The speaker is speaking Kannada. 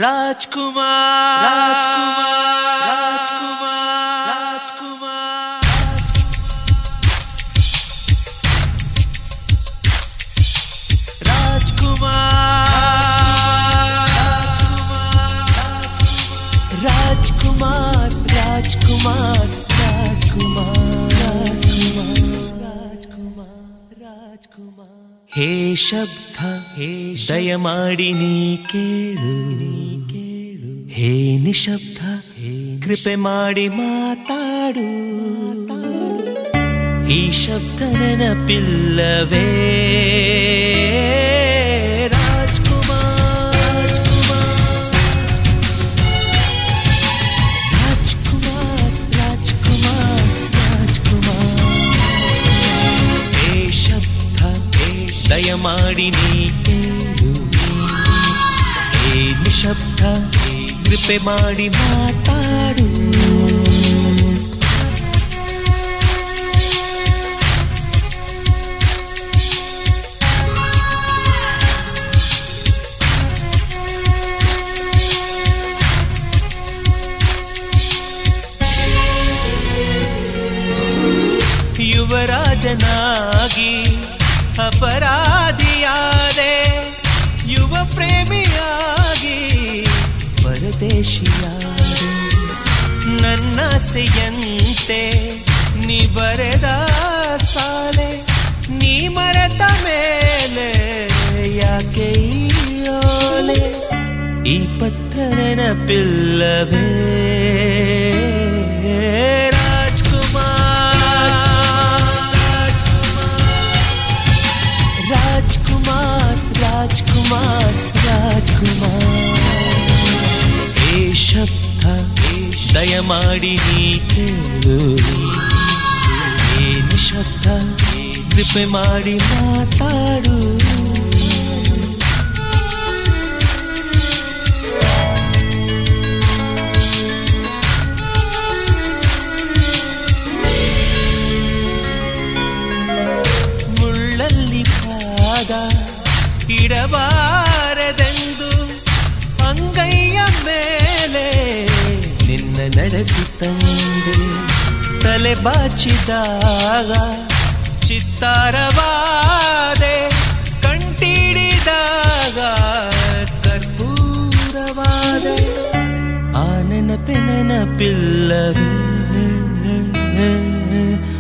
ರಾಜ್ಕುಮಾರ್ ರಾಜ್ಕುಮಾರ್ ರಾಜ್ಕುಮಾರ್ ರಾಜ್ಕುಮಾರ್ ರಾಜ್ಕುಮಾರ್ ರಾಜ್ಕುಮಾರ್ ರಾಜ್ಕುಮಾರ್ ರಾಜ್ಕುಮಾರ್ ರಾಜ್ಕುಮಾರ್ ರಾಜ್ಕುಮಾರ್ ಹೇ ಶಬ್ದ ಹೇ ದಯಮಾಡಿ ನೀ ಕೇಳು ನೀ ಕೇಳು ಹೇ ನಿಶಬ್ದ ಹೇ ಕೃಪೆ ಮಾಡಿ ಮಾತಾಡು ಈ ಶಬ್ದ ನೆನಪಿಲ್ಲವೇ ರಾಜ್ಕುಮಾರ್ ರಾಜ್ಕುಮಾರ್ ರಾಜ್ಕುಮಾರ್ ರಾಜ್ಕುಮಾರ್ ಹೇ ಶಬ್ದ ಹೇ ದಯಮಾಡಿ ನೀ ಕೇಳು ಹೇ ನಿಶಬ್ದ ಹೇ ಕೃಪೆ ಮಾಡಿ ಮಾತಾಡು ಯುವರಾಜನಾಗಿ ಅಪರಾಧಿಯಾದೆ ಯುವ ಪ್ರೇಮಿಯಾಗಿ ಪರದೇಶಿಯಾದೆ ನನ್ನಾಸೆಯಂತೆ ನೀ ಬರೆದ ಸಾಲೆ ನೀ ಮರೆತ ಮೇಲೆ ಯಾಕೆ ಈ ಓಲೆ ಈ ಪತ್ರ ನೆನಪಿಲ್ಲವೇ ರಾಜ್ಕುಮಾರ್ ರಾಜ್ಕುಮಾರ್ ರಾಜ್ಕುಮಾರ್ ಹೇ ಶಬ್ದ ಹೇ ದಯಮಾಡಿ ನೀ ಕೇಳು ಹೇ ನಿಶಬ್ದ ಹೇ ಕೃಪೆ ಮಾಡಿ ಮಾತಾಡು ಮುಳ್ಳಲ್ಲಿ ಪಾದ ಇಡಬಾರದೆಂದು ಅಂಗೈಯ ಮೇಲೆ ನಿನ್ನ ನಡೆಸಿ ತಂದೆ ತಲೆ ಬಾಚಿದಾಗ ಚಿತ್ತಾರವಾದೆ ಕಂಟಿಡಿದಾಗ ಕರ್ಪೂರವಾದೆ ಆ ನೆನಪೆ ನೆನಪಿಲ್ಲವೇ